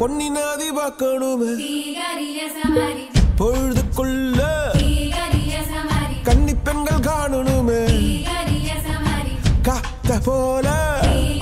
பொன்னி நதி பார்க்கணுமே தீகரிய சமரி பொழுதுக்குள்ள தீகரிய சமரி கன்னி பெண்கள் காணணுமே தீகரிய சமரி காத்த போல தீகரிய